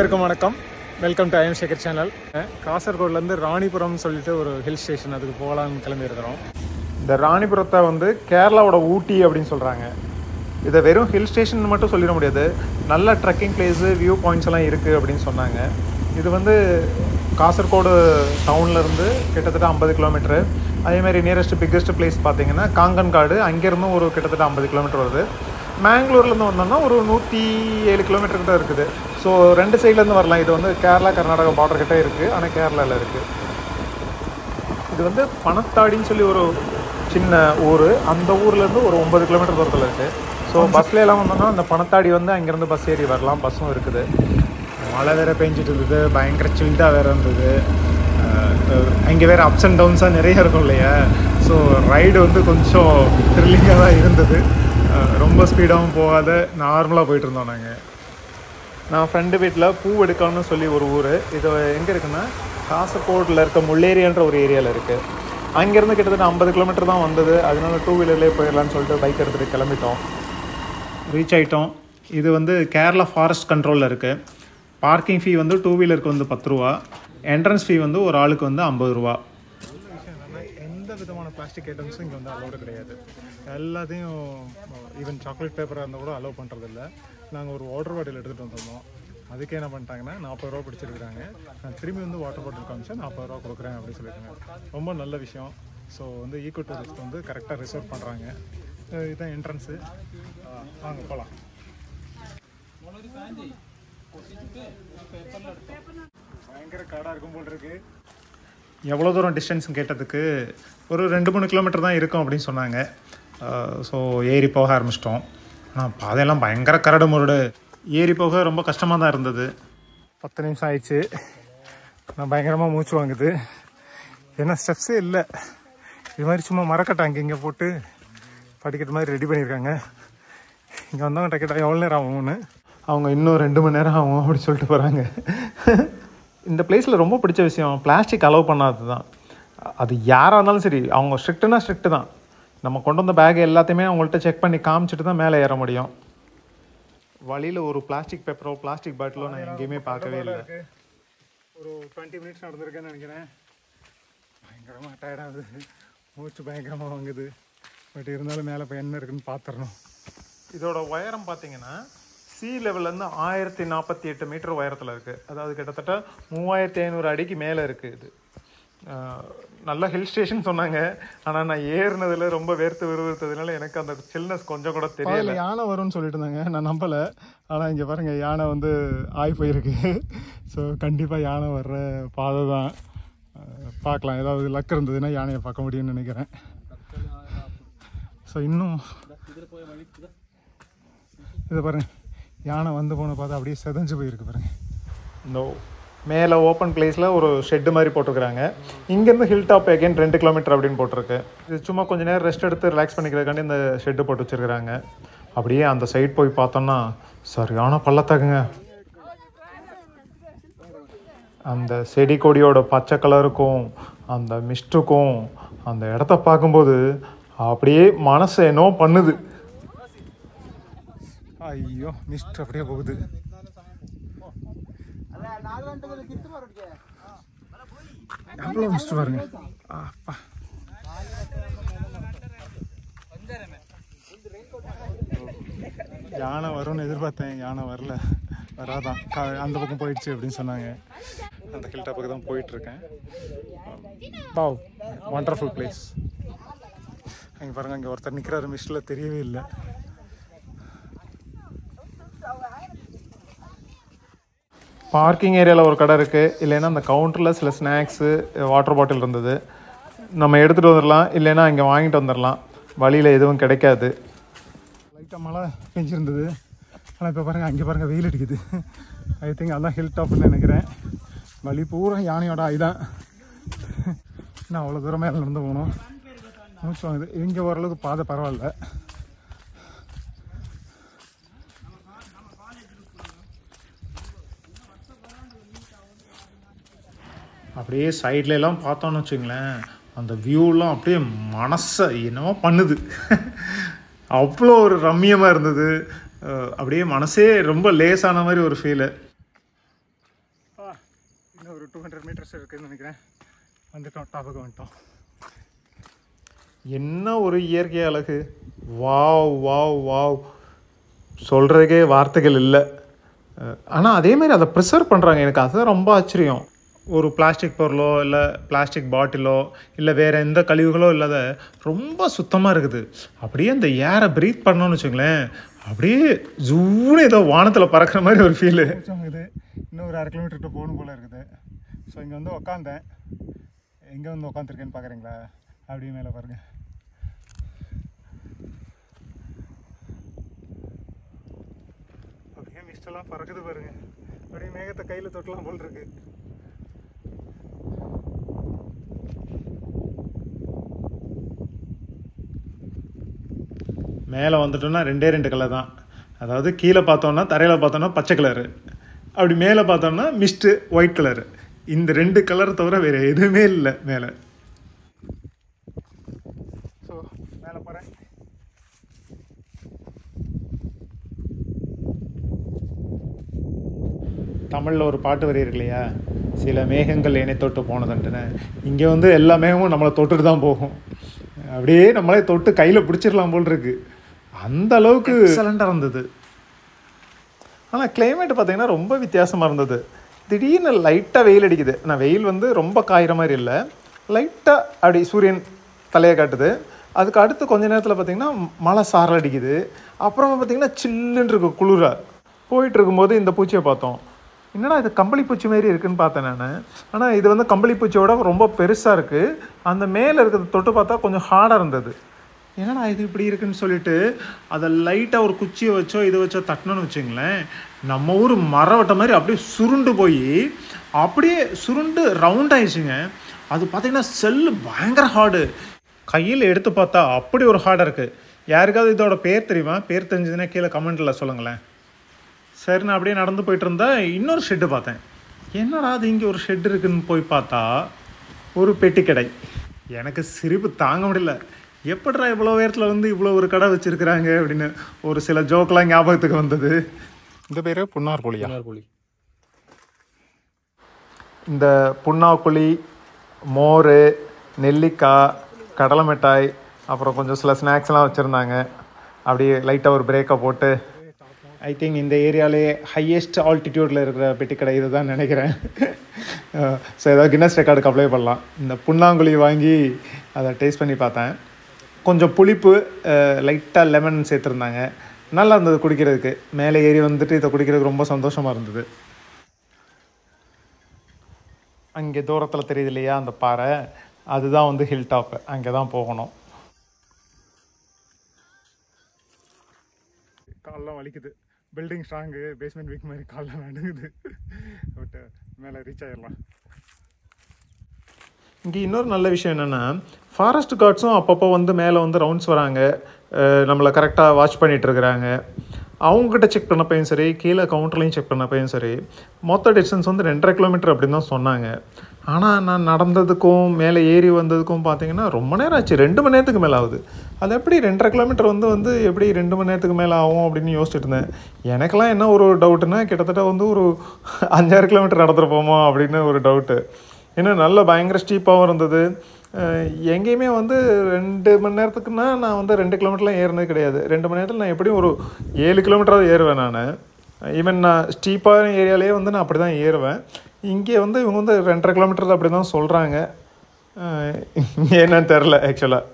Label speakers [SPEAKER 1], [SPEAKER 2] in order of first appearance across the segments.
[SPEAKER 1] அனைவருக்கும் வணக்கம் welcome to I'm Sekar channel காசர்கோட்லேருந்து ராணிபுரம் சொல்லிட்டு ஒரு ஹில் ஸ்டேஷன் அதுக்கு போகலான்னு கிளம்பி இருக்கிறோம் இந்த ராணிபுரத்தை வந்து கேரளாவோட ஊட்டி அப்படின்னு சொல்கிறாங்க இதை வெறும் ஹில் ஸ்டேஷன் மட்டும் சொல்லிட முடியாது நல்ல ட்ரெக்கிங் பிளேஸு வியூ பாயிண்ட்ஸ் எல்லாம் இருக்குது அப்படின்னு சொன்னாங்க இது வந்து காசர்கோடு டவுன்லேருந்து கிட்டத்தட்ட ஐம்பது கிலோமீட்டரு அதேமாதிரி நியரஸ்ட் பிக்கஸ்ட் பிளேஸ் பார்த்தீங்கன்னா காங்கன்காடு அங்கேருந்தும் ஒரு கிட்டத்தட்ட ஐம்பது கிலோமீட்டர் வருது மேங்களூர்லேருந்து வந்தோம்னா ஒரு நூற்றி ஏழு கிலோமீட்டர் கிட்ட இருக்குது ஸோ ரெண்டு சைட்லேருந்து வரலாம் இது வந்து கேரளா கர்நாடகா பார்டர் கிட்ட இருக்குது ஆனால் கேரளாவில் இருக்குது இது வந்து பணத்தாடின்னு சொல்லி ஒரு சின்ன ஊர் அந்த ஊர்லேருந்து ஒரு ஒன்பது கிலோமீட்டர் தூரத்தில் இருக்குது ஸோ பஸ்ல எல்லாம் வந்தோம்னா அந்த பணத்தாடி வந்து அங்கேருந்து பஸ் ஏறி வரலாம் பஸ்ஸும் இருக்குது மழை வேற பெஞ்சிட்டு இருந்தது பயங்கர சில்டாக வேற இருந்தது அங்கே வேறு அப்ஸ் அண்ட் டவுன்ஸாக நிறைய இருக்கும் இல்லையா ஸோ ரைடு வந்து கொஞ்சம் த்ரில்லிங்காக தான் இருந்தது அஹ் ரொம்ப ஸ்பீடாகவும் போகாத நார்மலாக போயிட்டு இருந்தோம் நாங்கள் நான் ஃப்ரெண்டு வீட்டில் பூ எடுக்கணும்னு சொல்லி ஒரு ஊர் இது எங்கே இருக்குன்னா காசர்கோடில் இருக்க முள்ளேரியான்ற ஒரு ஏரியாவில் இருக்குது அங்கேருந்து கிட்டத்தட்ட ஐம்பது கிலோமீட்டர் தான் வந்தது அதனால டூ வீலர்லேயே போயிடலான்னு சொல்லிட்டு பைக் எடுத்துகிட்டு கிளம்பிட்டோம் ரீச் ஆகிட்டோம் இது வந்து கேரளா ஃபாரஸ்ட் கண்ட்ரோலில் இருக்குது பார்க்கிங் ஃபீ வந்து டூ வீலருக்கு வந்து பத்து ரூபா என்ட்ரன்ஸ் ஃபீ வந்து ஒரு ஆளுக்கு வந்து ஐம்பது ரூபா எந்த விதமான பிளாஸ்டிக் ஐட்டம்ஸும் இங்கே வந்து அலோடு கிடையாது எல்லாத்தையும் ஈவன் சாக்லேட் பேப்பராக இருந்தால் கூட அலோவ் பண்ணுறதில்ல நாங்கள் ஒரு வாட்டர் பாட்டில் எடுத்துகிட்டு வந்திருந்தோம் அதுக்கே என்ன பண்ணிட்டாங்கன்னா நாற்பது ரூபா பிடிச்சிருக்காங்க நான் திரும்பி வந்து வாட்டர் பாட்டில் காமிச்சா நாற்பது ரூபா கொடுக்குறேன் அப்படின்னு சொல்லியிருக்காங்க ரொம்ப நல்ல விஷயம் ஸோ வந்து ஈக்கோ டூரிஸ்ட் வந்து கரெக்டாக ரிசர்வ் பண்ணுறாங்க இதுதான் என்ட்ரன்ஸு வாங்க போகலாம் பயங்கர காடாக இருக்கும் போல் இருக்கு எவ்வளோ தூரம் டிஸ்டன்ஸ் கேட்டதுக்கு ஒரு ரெண்டு மூணு கிலோமீட்டர் தான் இருக்கும் அப்படின்னு சொன்னாங்க ஸோ ஏறி போக ஆரம்பிச்சிட்டோம் ஆனால் பாதையெல்லாம் பயங்கர கரடு முரடு ஏறி போக ரொம்ப கஷ்டமாக தான் இருந்தது பத்து நிமிஷம் ஆயிடுச்சு நான் பயங்கரமாக மூச்சு வாங்குது ஏன்னா ஸ்டெப்ஸே இல்லை இது மாதிரி சும்மா மரக்கட்டை அங்கே இங்கே போட்டு படிக்கட்டு மாதிரி ரெடி பண்ணியிருக்காங்க இங்கே வந்தவங்க கேட்டால் எவ்வளோ நேரம் ஆகும்னு அவங்க இன்னும் ரெண்டு மணி நேரம் ஆகும் அப்படி சொல்லிட்டு போகிறாங்க இந்த பிளேஸில் ரொம்ப பிடிச்ச விஷயம் பிளாஸ்டிக் அலோவ் பண்ணாதது தான் அது யாராக இருந்தாலும் சரி அவங்க ஸ்ட்ரிக்ட்டுனா ஸ்ட்ரிக்ட்டு தான் நம்ம கொண்டு வந்த பேக் எல்லாத்தையுமே அவங்கள்ட்ட செக் பண்ணி காமிச்சிட்டு தான் மேலே ஏற முடியும் வழியில் ஒரு பிளாஸ்டிக் பேப்பரோ பிளாஸ்டிக் பாட்டிலோ நான் எங்கேயுமே பார்க்கவே இல்லை ஒரு டுவெண்ட்டி மினிட்ஸ் நடந்திருக்கேன்னு நினைக்கிறேன் பயங்கரமாக டயர்டாகுது மூச்சு பயங்கரமாக வாங்குது பட் இருந்தாலும் மேலே போய் என்ன இருக்குன்னு பார்த்துடணும் இதோட உயரம் பார்த்தீங்கன்னா சி லெவல்லேருந்து ஆயிரத்தி நாற்பத்தி எட்டு மீட்டர் உயரத்தில் இருக்குது அதாவது கிட்டத்தட்ட மூவாயிரத்தி ஐநூறு அடிக்கு மேலே இருக்குது இது ஆஹ் நல்ல ஹில் ஸ்டேஷன் சொன்னாங்க ஆனால் நான் ஏறினதுல ரொம்ப வேர்த்து விறுவிறுத்ததுனால எனக்கு அந்த சில்னஸ் கொஞ்சம் கூட தெரியல யானை வரும்னு சொல்லிட்டு இருந்தாங்க நான் நம்பலை ஆனால் இங்கே பாருங்க யானை வந்து ஆய் போயிருக்கு ஸோ கண்டிப்பாக யானை வர்ற பாதை தான் ஆஹ் பார்க்கலாம் ஏதாவது லக் இருந்ததுன்னா யானையை பார்க்க முடியும்னு நினைக்கிறேன் ஸோ இன்னும் இதை பாருங்க யானை வந்து போன பார்த்தா அப்படியே செதஞ்சு போயிருக்கு பாருங்க இந்த மேலே ஓப்பன் பிளேஸில் ஒரு ஷெட்டு மாதிரி போட்டிருக்கிறாங்க இங்கேருந்து ஹில் டாப் அகைன் ரெண்டு கிலோமீட்டர் அப்படின்னு போட்டிருக்கு இது சும்மா கொஞ்ச நேரம் ரெஸ்ட் எடுத்து ரிலாக்ஸ் பண்ணிக்கிறதுக்காண்டி இந்த ஷெட்டு போட்டு வச்சிருக்கிறாங்க அப்படியே அந்த சைட் போய் பார்த்தோம்னா சரியான பள்ளத்தாக்குங்க அந்த செடி கொடியோட பச்சை கலருக்கும் அந்த மிஸ்ட்டுக்கும் அந்த இடத்த பார்க்கும்போது அப்படியே மனசு என்னோ பண்ணுது ஐயோ மிஸ்ட் அப்படியே போகுது எவ்வளோ மிஸ்ட் பாருங்க அப்பா யானை வரும்னு எதிர்பார்த்தேன் யானை வரல வராதான் கா- அந்த பக்கம் போயிடுச்சு அப்படின்னு சொன்னாங்க அந்த ஹில் டாப்புக்கு தான் போயிட்டு இருக்கேன் பாவ் வண்டர்ஃபுல் பிளேஸ் அங்கே பாருங்க அங்கே ஒருத்தர் நிற்கிறாரு மிஸ்டில் தெரியவே இல்லை பார்க்கிங் ஏரியாவில் ஒரு கடை இருக்குது இல்லைன்னா அந்த கவுண்டரில் சில ஸ்நாக்ஸு வாட்டர் பாட்டில் இருந்தது நம்ம எடுத்துகிட்டு வந்துடலாம் இல்லைன்னா இங்கே வாங்கிட்டு வந்துடலாம் வழியில் எதுவும் கிடைக்காது லைட்டாக மழை பெஞ்சிருந்தது ஆனால் இப்போ பாருங்கள் அங்கே பாருங்கள் வெயில் அடிக்குது ஐ திங்க் அதான் ஹில் டாப்னு நினைக்கிறேன் வழி பூரா யானையோட ஐதான் இன்னும் அவ்வளோ தூரம் மேலே நடந்து போகணும் மூச்சு வாங்குது இங்கே ஓரளவுக்கு பாதை பரவாயில்ல அப்படியே சைட்ல எல்லாம் பார்த்தோம்னு வச்சுங்களேன் அந்த வியூலாம் அப்படியே மனசை என்னமோ பண்ணுது அவ்வளோ ஒரு ரம்மியமாக இருந்தது அஹ் அப்படியே மனசே ரொம்ப லேசான மாதிரி ஒரு ஃபீலு ஒரு டூ ஹண்ட்ரட் மீட்டர்ஸ் இருக்குதுன்னு நினைக்கிறேன் வந்துட்டோம் டாப்புக்கு வந்துட்டோம் என்ன ஒரு இயற்கை அழகு வாவ் வாவ் வாவ் சொல்கிறதுக்கே வார்த்தைகள் இல்லை ஆனால் அதே மாதிரி அதை ப்ரிசர்வ் பண்ணுறாங்க எனக்கு அதுதான் ரொம்ப ஆச்சரியம் ஒரு பிளாஸ்டிக் பொருளோ இல்லை பிளாஸ்டிக் பாட்டிலோ இல்லை வேறு எந்த கழிவுகளோ இல்லாத ரொம்ப சுத்தமாக இருக்குது அப்படியே அந்த ஏரை ப்ரீத் பண்ணோன்னு வச்சுங்களேன் அப்படியே ஜூன்னு ஏதோ வானத்தில் பறக்கிற மாதிரி ஒரு ஃபீலு இது இன்னும் ஒரு அரை கிலோமீட்டர்கிட்ட போகணும் போல் இருக்குது ஸோ இங்கே வந்து உக்காந்தேன் எங்கே வந்து உக்காந்துருக்கேன்னு பார்க்குறீங்களா அப்படியே மேலே பாருங்கள் அப்படியே மிஸ்டெல்லாம் பறக்குது பாருங்க அப்படியே மேகத்தை கையில் தொட்டலாம் போல் இருக்கு மேலே வந்துட்டோம்னா ரெண்டே ரெண்டு கலர் தான் அதாவது கீழே பார்த்தோம்னா தரையில் பார்த்தோம்னா பச்சை கலரு அப்படி மேலே பார்த்தோம்னா மிஸ்ட்டு ஒயிட் கலரு இந்த ரெண்டு கலரை தவிர வேறு எதுவுமே இல்லை மேலே ஸோ மேலே போகிறேன் தமிழில் ஒரு பாட்டு வரி இருக்கு இல்லையா சில மேகங்கள் என்னை தொட்டு போனதுன்ட்டுன்னு இங்கே வந்து எல்லா மேகமும் நம்மளை தொட்டுட்டு தான் போகும் அப்படியே நம்மளே தொட்டு கையில் பிடிச்சிடலாம் போல் இருக்கு அந்த அளவுக்கு எக்ஸலண்ட்டாக இருந்தது ஆனால் கிளைமேட் பார்த்தீங்கன்னா ரொம்ப வித்தியாசமாக இருந்தது திடீர்னு லைட்டாக வெயில் அடிக்குது நான் வெயில் வந்து ரொம்ப காயிற மாதிரி இல்லை லைட்டாக அப்படி சூரியன் தலையை காட்டுது அதுக்கு அடுத்து கொஞ்ச நேரத்தில் பார்த்தீங்கன்னா மழை சாரல் அடிக்குது அப்புறமா பார்த்தீங்கன்னா சில்லுன்னு இருக்கு குளிரா போயிட்டு இருக்கும்போது இந்த பூச்சியை பார்த்தோம் என்னடா இது கம்பளி பூச்சி மாதிரி இருக்குன்னு பார்த்தேன் நான் ஆனால் இது வந்து கம்பளி பூச்சியோட ரொம்ப பெருசாக இருக்குது அந்த மேலே இருக்கிறத தொட்டு பார்த்தா கொஞ்சம் ஹார்டாக இருந்தது என்னடா இது இப்படி இருக்குன்னு சொல்லிட்டு அதை லைட்டாக ஒரு குச்சியை வச்சோ இதை வச்சோ தட்டணும்னு வச்சுங்களேன் நம்ம ஊர் மரவட்டை மாதிரி அப்படியே சுருண்டு போய் அப்படியே சுருண்டு ரவுண்ட் ஆயிடுச்சுங்க அது பார்த்தீங்கன்னா செல்லு பயங்கர ஹார்டு கையில் எடுத்து பார்த்தா அப்படி ஒரு ஹார்டாக இருக்குது யாருக்காவது இதோட பேர் தெரியுமா பேர் தெரிஞ்சதுன்னா கீழே கமெண்ட்டில் சொல்லுங்களேன் சரி நான் அப்படியே நடந்து போயிட்டு இருந்தா இன்னொரு ஷெட்டு பார்த்தேன் என்னடா அது இங்கே ஒரு ஷெட் இருக்குன்னு போய் பார்த்தா ஒரு பெட்டி கடை எனக்கு சிரிப்பு தாங்க முடியல எப்படிடா இவ்வளோ உயரத்தில் வந்து இவ்வளோ ஒரு கடை வச்சுருக்குறாங்க அப்படின்னு ஒரு சில ஜோக்கெலாம் ஞாபகத்துக்கு வந்தது இந்த பேர் புன்னார் போலியா
[SPEAKER 2] புலி
[SPEAKER 1] இந்த புண்ணாக்குழி மோர் நெல்லிக்காய் கடலை மிட்டாய் அப்புறம் கொஞ்சம் சில ஸ்நாக்ஸ்லாம் வச்சுருந்தாங்க அப்படியே லைட்டாக ஒரு பிரேக்கை போட்டு ஐ திங்க் இந்த ஏரியாலே ஹையஸ்ட் ஆல்டிடியூடில் இருக்கிற பெட்டி கடை இது தான் நினைக்கிறேன் ஸோ ஏதாவது கின்னஸ் ரெக்கார்டுக்கு அப்ளை பண்ணலாம் இந்த புண்ணாங்குழி வாங்கி அதை டேஸ்ட் பண்ணி பார்த்தேன் கொஞ்சம் புளிப்பு லைட்டாக லெமன் சேர்த்துருந்தாங்க நல்லா இருந்தது குடிக்கிறதுக்கு மேலே ஏறி வந்துட்டு இதை குடிக்கிறதுக்கு ரொம்ப சந்தோஷமாக இருந்தது அங்கே தூரத்தில் தெரியுது இல்லையா அந்த பாறை அதுதான் வந்து ஹில் டாப்பு அங்கே தான் போகணும் கால்லாம் வலிக்குது பில்டிங் ஸ்ட்ராங்கு பேஸ்மெண்ட் வீக் மாதிரி கால்லாம் நடுங்குது பட் மேலே ரீச் ஆயிடலாம் இங்கே இன்னொரு நல்ல விஷயம் என்னென்னா ஃபாரஸ்ட் கார்ட்ஸும் அப்பப்போ வந்து மேலே வந்து ரவுண்ட்ஸ் வராங்க அஹ் நம்மளை கரெக்டாக வாட்ச் பண்ணிட்டு இருக்கிறாங்க அவங்ககிட்ட செக் பண்ணப்பையும் சரி கீழே கவுண்டர்லையும் செக் பண்ணப்பையும் சரி மொத்த டிஸ்டன்ஸ் வந்து ரெண்டரை கிலோமீட்டர் அப்படின்னு தான் சொன்னாங்க ஆனால் நான் நடந்ததுக்கும் மேலே ஏறி வந்ததுக்கும் பார்த்தீங்கன்னா ரொம்ப நேரம் ஆச்சு ரெண்டு மணி நேரத்துக்கு மேலே ஆகுது அது எப்படி ரெண்டரை கிலோமீட்டர் வந்து வந்து எப்படி ரெண்டு மணி நேரத்துக்கு மேலே ஆகும் அப்படின்னு யோசிச்சுட்டு இருந்தேன் எனக்கெல்லாம் என்ன ஒரு டவுட்டுன்னா கிட்டத்தட்ட வந்து ஒரு அஞ்சாறு கிலோமீட்டர் நடந்துருப்போமோ அப்படின்னு ஒரு டவுட்டு ஏன்னா நல்ல பயங்கர ஸ்டீப்பாகவும் இருந்தது அஹ் எங்கேயுமே வந்து ரெண்டு மணி நேரத்துக்குன்னா நான் வந்து ரெண்டு கிலோமீட்டர்லாம் ஏறினது கிடையாது ரெண்டு மணி நேரத்தில் நான் எப்படியும் ஒரு ஏழு கிலோமீட்டராவது ஏறுவேன் நான் ஈவன் நான் ஸ்டீப்பான ஏரியாலேயே வந்து நான் அப்படி தான் ஏறுவேன் இங்கே வந்து இவங்க வந்து ரெண்டரை கிலோமீட்டர் அப்படி தான் சொல்கிறாங்க என்னன்னு தெரில ஆக்சுவலாக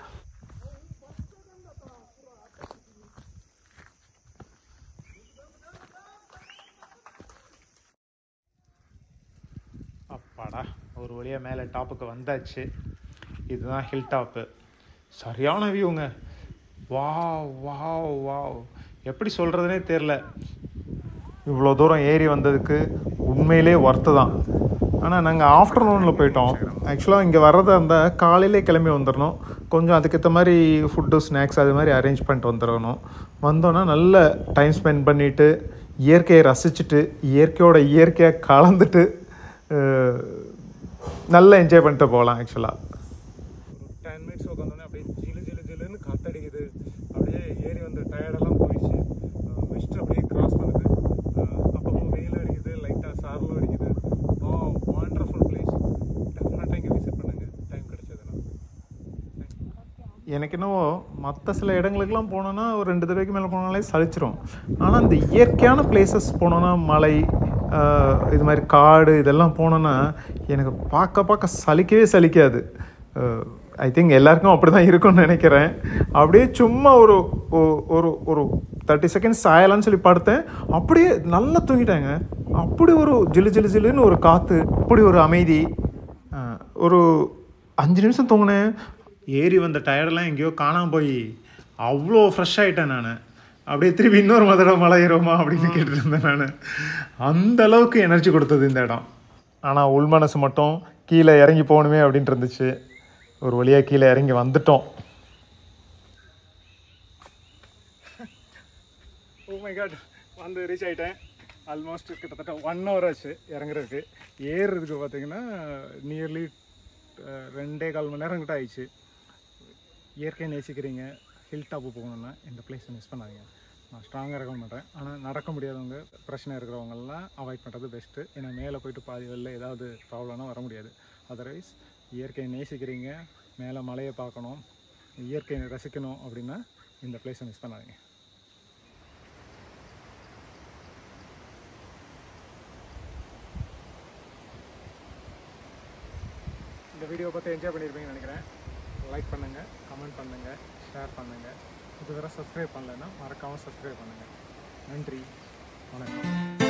[SPEAKER 1] அப்பாடா ஒரு வழியாக மேலே டாப்புக்கு வந்தாச்சு இதுதான் ஹில் டாப்பு சரியான வியூங்க வாவ் வாவ் வாவ் எப்படி சொல்கிறதுனே தெரில இவ்வளோ தூரம் ஏறி வந்ததுக்கு உண்மையிலே ஒர்த்து தான் ஆனால் நாங்கள் ஆஃப்டர்நூனில் போயிட்டோம் ஆக்சுவலாக இங்கே வர்றதா இருந்தால் காலையிலே கிளம்பி வந்துடணும் கொஞ்சம் அதுக்கேற்ற மாதிரி ஃபுட்டு ஸ்நாக்ஸ் அது மாதிரி அரேஞ்ச் பண்ணிட்டு வந்துடணும் வந்தோன்னா நல்ல டைம் ஸ்பெண்ட் பண்ணிவிட்டு இயற்கையை ரசிச்சுட்டு இயற்கையோட இயற்கையாக கலந்துட்டு அஹ், நல்லா என்ஜாய் பண்ணிட்டு போகலாம் ஆக்சுவலாக ஒரு டென் மினிட்ஸ் உட்காந்தோடனே அப்படியே ஜிலு ஜிலு ஜிலுன்னு காத்தடிக்குது அப்படியே ஏறி வந்த டயர்டெல்லாம் போயிடுச்சு மிஸ்ட் அப்படியே கிராஸ் பண்ணுது அஹ் அப்பப்போ வெயில் அடிக்குது லைட்டாக சாரலும் அடிக்குது வா எனக்கு என்னவோ மற்ற சில இடங்களுக்கெல்லாம் போனோன்னா ஒரு ரெண்டு தடவைக்கு மேலே போனாலே சலிச்சிரும் ஆனால் இந்த இயற்கையான பிளேசஸ் போனோன்னா மலை ஆஹ், இது மாதிரி காடு இதெல்லாம் போனோன்னா எனக்கு பார்க்க பார்க்க சலிக்கவே சலிக்காது ஐ திங்க் எல்லாருக்கும் அப்படி தான் இருக்கும்னு நினைக்கிறேன் அப்படியே சும்மா ஒரு ஒ- ஒரு ஒரு தேர்ட்டி செகண்ட்ஸ் ஆயலான்னு சொல்லி படுத்தேன் அப்படியே நல்லா தூங்கிட்டாங்க அப்படி ஒரு ஜிலு ஜிலு ஜிலுன்னு ஒரு காற்று அப்படி ஒரு அமைதி ஆஹ், ஒரு அஞ்சு நிமிஷம் தூங்கினேன் ஏறி வந்த டயர்டெல்லாம் எங்கேயோ காணாமல் போய் அவ்வளோ ஃப்ரெஷ் ஆகிட்டேன் நான் அப்படியே திருப்பி இன்னொரு மதடை மலை ஏறுவோமா அப்படின்னு கேட்டுட்டு இருந்தேன் நான் அந்த அளவுக்கு எனர்ஜி கொடுத்தது இந்த இடம் ஆனால் உள் மனசு மட்டும் கீழே இறங்கி போகணுமே அப்படின்ட்டு இருந்துச்சு ஒரு வழியாக கீழே இறங்கி வந்துட்டோம் ஓ மை காட் வந்து ரீச் ஆகிட்டேன் ஆல்மோஸ்ட் கிட்டத்தட்ட ஒன் ஹவர் ஆச்சு இறங்குறதுக்கு ஏறுறதுக்கு பார்த்தீங்கன்னா நியர்லி ரெண்டே கால் மணி நேரம் கிட்ட ஆயிடுச்சு இயற்கையை நேசிக்கிறீங்க ஹில் டாப்பு போகணுன்னா இந்த பிளேஸை மிஸ் பண்ணாதீங்க நான் ஸ்ட்ராங்காக ரெக்கமெண்ட் பண்ணுறேன் ஆனால் நடக்க முடியாதவங்க பிரச்சனை இருக்கிறவங்கெல்லாம் அவாய்ட் பண்ணுறது பெஸ்ட்டு ஏன்னா மேலே போயிட்டு பாதி வெளில ஏதாவது ப்ராப்ளம்னா வர முடியாது அதர்வைஸ் இயற்கையை நேசிக்கிறீங்க மேலே மலையை பார்க்கணும் இயற்கையை ரசிக்கணும் அப்படின்னா இந்த பிளேஸை மிஸ் பண்ணாதீங்க இந்த வீடியோ பார்த்து என்ஜாய் பண்ணியிருப்பீங்கன்னு நினைக்கிறேன் லைக் பண்ணுங்கள் கமெண்ட் பண்ணுங்கள் ஷேர் பண்ணுங்கள் இதுவரை சப்ஸ்கிரைப் பண்ணலைன்னா மறக்காமல் சப்ஸ்கிரைப் பண்ணுங்கள் நன்றி வணக்கம்